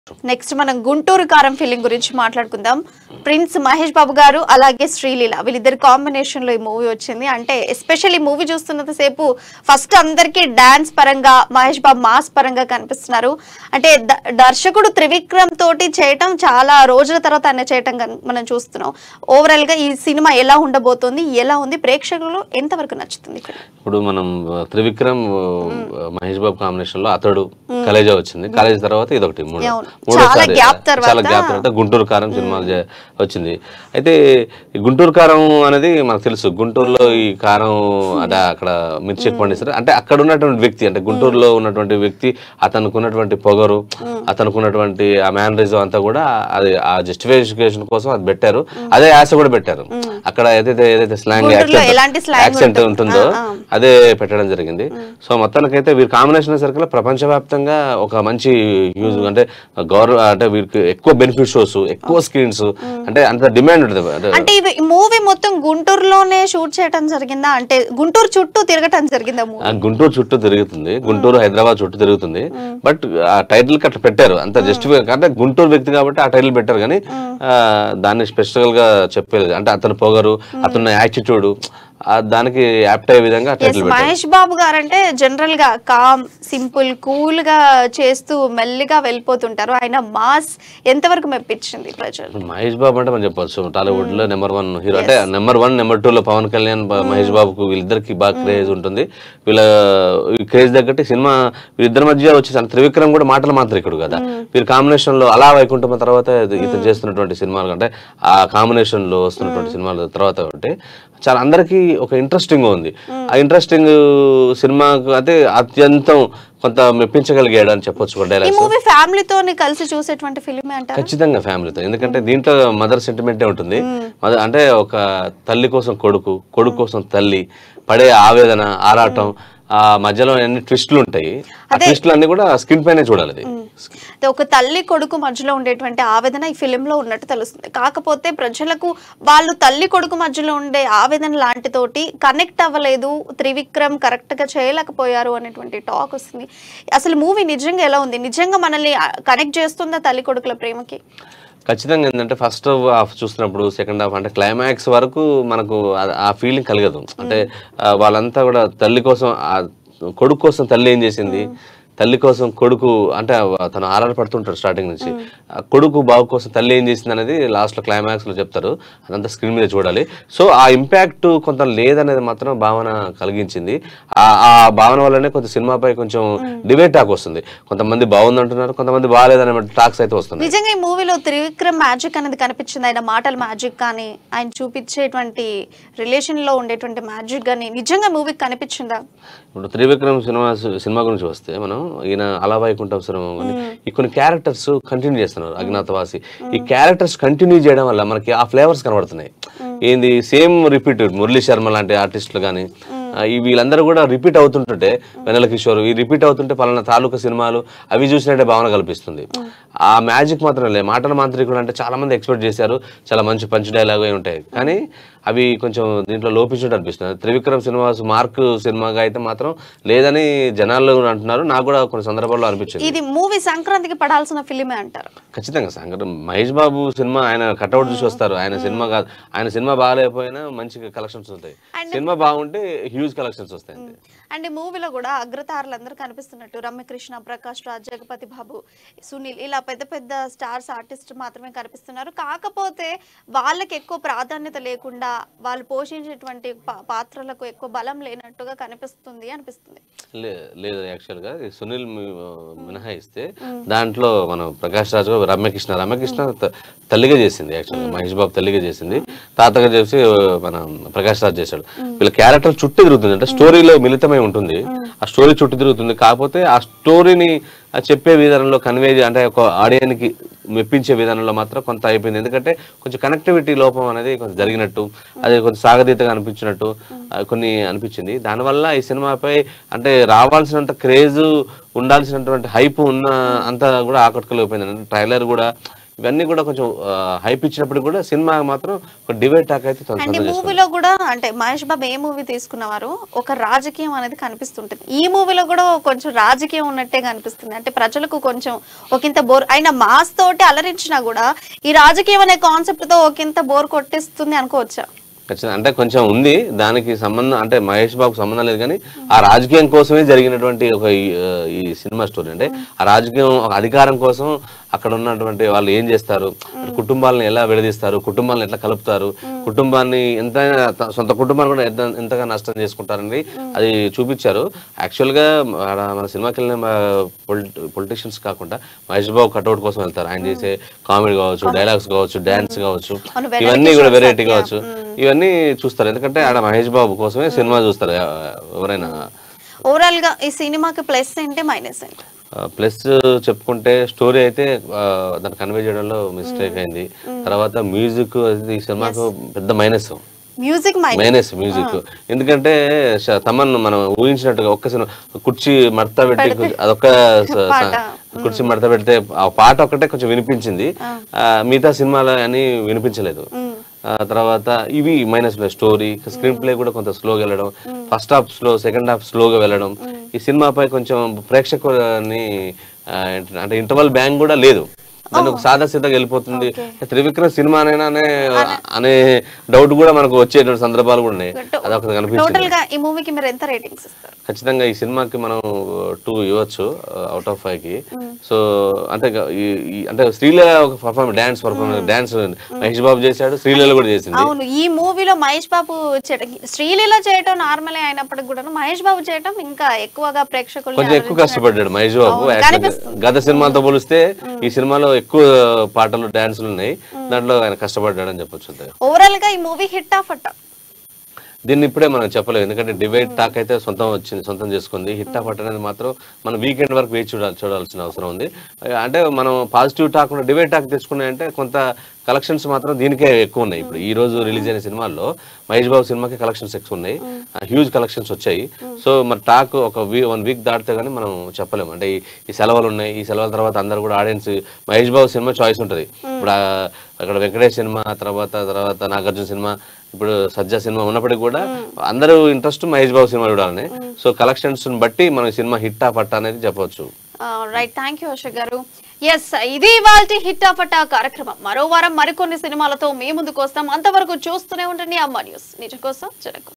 Next మనం గుంటూరు కారం film గురించి మాట్లాడుకుందాం ప్రిన్స్ మహేష్ బాబు గారు అలాగే శ్రీలీల వీళ్ళిద్దరి కాంబినేషన్ లో ఈ మూవీ వచ్చింది అంటే ఎస్పెషల్లీ మూవీ చూస్తున్నంత సేపు ఫస్ట్ అందరికి డాన్స్ పరంగా మహేష్ బాబు మాస్ పరంగా కనిపిస్తున్నారు అంటే ద- దర్శకుడు త్రివిక్రమ్ తోటి చేయటం చాలా రోజుల తర్వాత ఆయన చేయటం గన్- మనం చూస్తున్నాం ఓవరాల్ గా ఈ సినిమా ఎలా ఉండబోతోంది ఎలా ఉంది ప్రేక్షకులు ఎంతవరకు నచ్చుతుంది ఇక్కడ ఇప్పుడు మనం ఆ, త్రివిక్రమ్ ఆ, మహేష్ బాబు కాంబినేషన్ లో అతడు కలేజా వచ్చింది కాలేజ్ తర్వాత ఇదొకటి మూడో అవును. మూడోసారి చాలా gap తర్వాత- చాలా గ్యాప్ తర్వాత గుంటూరు కారం సినిమా జ- వచ్చింది అయితే ఈ గుంటూరు కారం అనేది మనకు తెలుసు గుంటూరులో ఈ కారం అంటే అక్కడ మిర్చి ఎక్కువ పండిస్తారు అంటే అక్కడ ఉన్నటువంటి వ్యక్తి అంటే గుంటూరులో ఉన్నటువంటి వ్యక్తి అతనికి ఉన్నటువంటి పొగరు అతనికి ఉన్నటువంటి ఆ మేనరిజం అంతా కూడా అది ఆ జస్టిఫికేషన్ కోసం అది పెట్టారు అదే ఆశ కూడా పెట్టారు అక్కడ ఏదైతే ఏదైతే స్లాంగ్ గుంటూరులో ఎలాంటి slang యాక్సెంట్ ఉంటుందో. ఉంటుందో ఆ, ఆ. అదే పెట్టడం జరిగింది సో మొత్తానికైతే వీరి కాంబినేషన్ సర్కిల్ ప్రపంచవ్యాప్తంగా ఒక మంచి యూజ్ అంటే గౌరవ అంటే వీరికి ఎక్కువ బెనిఫిట్ షోస్ ఎక్కువ స్క్రీన్స్ అంటే అంత డిమాండ్ ఉంటుంది అంటే అంటే ఇవి మూవీ మొత్తం గుంటూరులోనే షూట్ చేయటం జరిగిందా అంటే గుంటూరు చుట్టూ తిరగటం జరిగిందా మూవీ ఆ గుంటూరు చుట్టూ తిరుగుతుంది గుంటూరు హైదరాబాద్ చుట్టూ తిరుగుతుంది బట్ ఆ టైటిల్ కి అట్లా పెట్టారు అంత జస్ట్ అంటే గుంటూరు వ్యక్తి కాబట్టి ఆ టైటిల్ పెట్టారు కానీ ఆ, దాన్ని స్పెషల్ గా చెప్పలేదు అంటే అతని పొగరు అతని యాటిట్యూడ్ దానికి యాప్ట్ అయ్యే విధంగా టైటిల్ పెట్టారు మహేష్ బాబు గారు అంటే జనరల్ గా కామ్ సింపుల్ కూల్ గా చేస్తూ మెల్లిగా వెళ్ళిపోతుంటారు ఆయన మాస్ ఎంతవరకు మెప్పించింది ప్రజలు మహేష్ బాబు అంటే మనం చెప్పొచ్చు టాలీవుడ్ లో నెంబర్ వన్ హీరో అంటే నెంబర్ వన్ నెంబర్ టూ లో పవన్ కళ్యాణ్ బ- మహేష్ బాబుకు వీళ్ళిద్దరికి బాగా క్రేజ్ ఉంటుంది వీళ్ళ క్రేజ్ తగ్గట్టు సినిమా వీళ్ళిద్దరి మధ్య వచ్చేసి అంటే త్రివిక్రమ్ కూడా మాటల మాంత్రికుడు కదా వీరి కాంబినేషన్ లో అలా వైకుంఠం తర్వాత ఇది- ఇతను చేస్తున్నటువంటి సినిమాలు అంటే ఆ కాంబినేషన్ లో వస్తున్నటువంటి సినిమాల తర్వాత అంటే చాలా అందరికీ ఒక ఇంట్రెస్టింగ్ ఉంది ఆ ఇంట్రెస్టింగ్ సినిమాకు అయితే అత్యంతం కొంత మెప్పించగలిగాడు అని చెప్పొచ్చు ఈ డైలాగ్స్ మూవీ ఫ్యామిలీతో కలిసి చూసేటువంటి ఫిలిమే అంటారు ఖచ్చితంగా ఫ్యామిలీతో ఎందుకంటే దీంట్లో మదర్ సెంటిమెంటే ఉంటుంది మదర్ అంటే ఒక తల్లి కోసం కొడుకు కొడుకు కోసం తల్లి పడే ఆవేదన ఆరాటం ఆ మధ్యలో ఎన్ని ట్విస్టులు ఉంటాయి ఆ ట్విస్టులు అన్ని కూడా స్క్రీన్ పైనే చూడాలి అది అంటే ఒక తల్లి కొడుకు మధ్యలో ఉండేటువంటి ఆవేదన ఈ ఫిలిం లో ఉన్నట్టు తెలుస్తుంది కాకపోతే ప్రజలకు వాళ్ళు తల్లి కొడుకు మధ్యలో ఉండే ఆవేదన లాంటితోటి కనెక్ట్ అవ్వలేదు త్రివిక్రమ్ కరెక్ట్ గా చేయలేకపోయారు అనేటువంటి టాక్ వస్తుంది అసలు మూవీ నిజంగా ఎలా ఉంది నిజంగా మనల్ని కనెక్ట్ చేస్తుందా తల్లి కొడుకుల ప్రేమకి ఖచ్చితంగా ఏంటంటే ఫస్ట్ హాఫ్ చూసినప్పుడు సెకండ్ హాఫ్ అంటే క్లైమాక్స్ వరకు మనకు ఆ- ఆ ఫీలింగ్ కలగదు అంటే ఆ, వాళ్ళంతా కూడా తల్లి కోసం ఆ కొడుకు కోసం తల్లి ఏం చేసింది తల్లి కోసం కొడుకు అంటే ఆ తను ఆరాటపడుతుంటాడు స్టార్టింగ్ నుంచి ఆ కొడుకు బావు కోసం తల్లి ఏం చేసింది అనేది లాస్ట్ లో క్లైమాక్స్ లో చెప్తారు అదంతా స్క్రీన్ మీద చూడాలి సో ఆ ఇంపాక్ట్ కొంత లేదనేది మాత్రం భావన కలిగించింది ఆ ఆ భావన వల్లనే కొంత సినిమాపై కొంచెం డిబేట్ టాక్ వస్తుంది కొంతమంది బాగుంది అంటున్నారు కొంతమంది బాగాలేదనే టాక్స్ అయితే వస్తున్నాయి నిజంగా ఈ మూవీలో త్రివిక్రమ్ మ్యాజిక్ అనేది కనిపించింది ఆయన మాటల మ్యాజిక్ కానీ ఆయన చూపించేటువంటి రిలేషన్ లో ఉండేటువంటి మ్యాజిక్ కానీ నిజంగా మూవీకి కనిపించిందా ఇప్పుడు త్రివిక్రమ్ సినిమా సినిమా గురించి వస్తే మనం ఈయన అలా వైకుంఠం సినిమా కానీ ఈ కొన్ని క్యారెక్టర్స్ కంటిన్యూ చేస్తున్నారు అజ్ఞాతవాసి ఈ క్యారెక్టర్స్ కంటిన్యూ చేయడం వల్ల మనకి ఆ ఫ్లేవర్స్ కనబడుతున్నాయి ఏంది సేమ్ రిపీట్ మురళీ శర్మ లాంటి ఆర్టిస్టులు కానీ ఈ వీళ్ళందరూ కూడా రిపీట్ అవుతుంటుంటే వెనల కిషోర్ ఈ రిపీట్ అవుతుంటే పలానా తాలూకా సినిమాలు అవి చూసినట్టే భావన కల్పిస్తుంది ఆ మ్యాజిక్ మాత్రం లేదు మాటల మాంత్రికుడు అంటే చాలా మంది ఎక్స్పెక్ట్ చేశారు చాలా మంచి పంచ్ డైలాగ్ అయి ఉంటాయి కానీ అవి కొంచెం దీంట్లో లోపించినట్టు అనిపిస్తుంది త్రివిక్రమ్ సినిమా మార్క్ సినిమాగా అయితే మాత్రం లేదని జనాలు అంటున్నారు నాకు కూడా కొన్ని సందర్భాల్లో అనిపించింది ఇది మూవీ సంక్రాంతికి పడాల్సిన ఫిలిమే అంటారు ఖచ్చితంగా సంగతి మహేష్ బాబు సినిమా ఆయన కట్అవుట్ చూసి వస్తారు ఆయన సినిమా కాదు ఆయన సినిమా బాగాలేకపోయినా మంచి కలెక్షన్స్ ఉంటాయి సినిమా బాగుంటే హ్యూజ్ కలెక్షన్స్ వస్తాయి అంతే అండ్ ఈ మూవీలో కూడా అగ్రతారులందరూ కనిపిస్తున్నట్టు రమ్యకృష్ణ ప్రకాష్ రాజ్ జగపతి బాబు సునీల్ ఇలా పెద్ద పెద్ద స్టార్స్ ఆర్టిస్ట్ మాత్రమే కనిపిస్తున్నారు కాకపోతే వాళ్ళకి ఎక్కువ ప్రాధాన్యత లేకుండా వాళ్ళు పోషించేటువంటి పా- పాత్రలకు ఎక్కువ బలం లేనట్టుగా కనిపిస్తుంది అనిపిస్తుంది లే- లేదు యాక్చువల్ గా ఈ సునీల్ మి- మినహాయిస్తే దాంట్లో మనం ప్రకాష్ రాజు గారు, రమ్యకృష్ణ రమ్యకృష్ణ త- తల్లిగా చేసింది యాక్చువల్ మహేష్ బాబు తల్లిగా చేసింది తాతగా చేసి మన ప్రకాష్ రాజ్ చేశాడు వీళ్ళ క్యారెక్టర్ చుట్టూ తిరుగుతుంది అంటే స్టోరీలో మిళితమై ఉంటుంది ఆ స్టోరీ చుట్టూ తిరుగుతుంది కాకపోతే ఆ స్టోరీని ఆ చెప్పే విధానంలో కన్వే అంటే ఒక ఆడియన్స్ కి మెప్పించే విధానంలో మాత్రం కొంత అయిపోయింది ఎందుకంటే కొంచెం కనెక్టివిటీ లోపం అనేది కొంచెం జరిగినట్టు అది కొంచెం సాగతీతగా అనిపించినట్టు ఆ, కొన్ని అనిపించింది దానివల్ల ఈ సినిమాపై అంటే రావాల్సినంత క్రేజ్ ఉండాల్సినటువంటి హైప్ ఉన్న అంతా కూడా ఆకట్టుకోలేకపోయింది అంటే ట్రైలర్ కూడా ఇవన్నీ కూడా కొంచెం హైప్ ఇచ్చినప్పుడు కూడా సినిమా మాత్రం ఒక డివైడ్ టాక్ అయితే తను అండ్ ఈ సొంతం చేసుకుంది. మూవీలో కూడా అంటే మహేష్ బాబు ఏ మూవీ తీసుకున్నవారు ఒక రాజకీయం అనేది కనిపిస్తుంటుంది ఈ మూవీలో కూడా కొంచెం రాజకీయం ఉన్నట్టే కనిపిస్తుంది అంటే ప్రజలకు కొంచెం ఒకంత బోర్ అయిన మాస్ తోటి అలరించినా కూడా ఈ రాజకీయం అనే కాన్సెప్ట్ తో ఒకంత బోర్ కొట్టేస్తుంది అనుకోవచ్చా ఖచ్చితంగా అంటే కొంచెం ఉంది దానికి సంబంధం అంటే మహేష్ బాబుకు సంబంధం లేదు కానీ ఆ రాజకీయం కోసమే జరిగినటువంటి ఒక ఈ- ఈ సినిమా స్టోరీ అంటే ఆ రాజకీయం ఒక అధికారం కోసం అక్కడ ఉన్నటువంటి వాళ్ళు ఏం చేస్తారు అంటే కుటుంబాలను ఎలా విడదీస్తారు కుటుంబాలను ఎట్లా కలుపుతారు కుటుంబాన్ని ఎంత సొంత కుటుంబాన్ని కూడా ఎంత ఎంతగా నష్టం చేసుకుంటారని అది చూపించారు యాక్చువల్ గా ఆడ మన సినిమాకి వెళ్ళిన పొలిటీషియన్స్ కాకుండా మహేష్ బాబు కట్అవుట్ కోసం వెళ్తారు ఆయన చేసే కామెడీ కావచ్చు డైలాగ్స్ కావచ్చు డాన్స్ కావచ్చు అవును, variety ఇవన్నీ కూడా shows వెరైటీ అట్లా. కావచ్చు ఇవన్నీ చూస్తారు ఎందుకంటే ఆడ మహేష్ బాబు కోసమే సినిమా చూస్తారు ఎ- ఎవరైనా ఓవరాల్ గా ఈ సినిమాకి ప్లస్ ఏంటి మైనస్ ఏంటి ప్లస్ చెప్పుకుంటే స్టోరీ అయితే ఆ, దాన్ని కన్వే చేయడంలో మిస్టేక్ అయింది తర్వాత మ్యూజిక్ అది ఈ సినిమాకు పెద్ద minus music minus minus music ఎందుకంటే శ- తమన్ మనం ఊహించినట్టుగా ఒక్క సినిమా కుర్చీ మడత పెట్టి అదొక స- పాట. కుర్చీ మడత పెడితే ఆ పాట ఒక్కటే కొంచెం వినిపించింది ఆ, మిగతా సినిమాలు అని వినిపించలేదు ఆ తర్వాత ఇవి మైనస్ స్టోరీ స్క్రీన్ ప్లే కూడా కొంత స్లోగా వెళ్ళడం first half slow second half స్లోగా వెళ్ళడం ఈ సినిమాపై కొంచెం ప్రేక్షకులని ఆ, ఏంటి- అంటే ఇంటర్వల్ బ్యాంక్ కూడా లేదు దాని ఒక సాదా సీదాగా వెళ్ళిపోతుంది త్రివిక్రమ్ సినిమానైనా అనే అనే డౌట్ కూడా మనకు వచ్చేటువంటి సందర్భాలు కూడా ఉన్నాయి అదొక కనిపించింది టోటల్ గా ఈ మూవీకి మీరు ఎంత రేటింగ్స్ ఇస్తారు ఖచ్చితంగా ఈ సినిమాకి మనం టూ ఇవ్వచ్చు అవుట్ ఆఫ్ ఫైవ్ కి సో అంటే ఇక ఈ- ఈ- అంటే శ్రీలీల ఒక performance dance performance dance Mahesh Babu చేశాడు శ్రీలీల కూడా చేసింది అవును ఈ మూవీలో మహేష్ బాబు చేయడం శ్రీలీల చేయటం నార్మలే అయినప్పటికి కూడా మహేష్ బాబు చేయటం ఇంకా ఎక్కువగా ప్రేక్షకులు కొంచెం ఎక్కువ కష్టపడ్డాడు మహేష్ బాబు అవును, యాక్చువల్గా కనిపిస్తుంది. గత సినిమాతో పోలిస్తే ఈ సినిమాలో ఎక్కువ పాటలు డాన్సులు ఉన్నాయి దాంట్లో ఆయన కష్టపడ్డాడని చెప్పొచ్చు అంతగా ఓవరాల్ గా ఈ మూవీ హిట్ ఆఫ్ అట్ట దీన్ని ఇప్పుడే మనం చెప్పలేము ఎందుకంటే డివైడ్ టాక్ అయితే సొంతం వచ్చింది సొంతం చేసుకుంది హిట్ ఆఫ్ అనేది మాత్రం మనం వీకెండ్ వరకు వేచి చూడాలి చూడాల్సిన అవసరం ఉంది అంటే మనం పాజిటివ్ టాక్ డివైడ్ టాక్ తెచ్చుకున్నాయంటే కొంత కలెక్షన్స్ మాత్రం దీనికే ఎక్కువ ఉన్నాయి ఇప్పుడు ఈ రోజు రిలీజ్ అయిన సినిమాల్లో మహేష్ బాబు సినిమాకి కలెక్షన్స్ ఎక్కువ ఉన్నాయి హ్యూజ్ కలెక్షన్స్ వచ్చాయి సో మరి టాక్ ఒక వీ వన్ వీక్ దాటితే కానీ మనం చెప్పలేము అంటే ఈ- ఈ సెలవులు ఉన్నాయి ఈ సెలవుల తర్వాత అందరు కూడా ఆడియన్స్ మహేష్ బాబు సినిమా చాయిస్ ఉంటుంది ఇప్పుడు ఆ- అక్కడ వెంకటేష్ సినిమా తర్వాత తర్వాత నాగార్జున సినిమా ఇప్పుడు సజ్జా సినిమా ఉన్నప్పటికీ కూడా అందరూ ఇంట్రెస్ట్ మహేష్ బాబు సినిమా చూడాలని సో కలెక్షన్స్ బట్టి మన సినిమా హిట్ ఆ పట్ట అనేది చెప్పవచ్చు రైట్ థ్యాంక్ యూ అశోక్ గారు ఎస్ ఇది ఇవాళ హిట్ ఆఫ్ అట్ట కార్యక్రమం మరో వారం మరికొన్ని సినిమాలతో మీ ముందుకు వస్తాం అంతవరకు చూస్తూనే ఉండండి అమ్మ న్యూస్ నిజం కోసం జనకు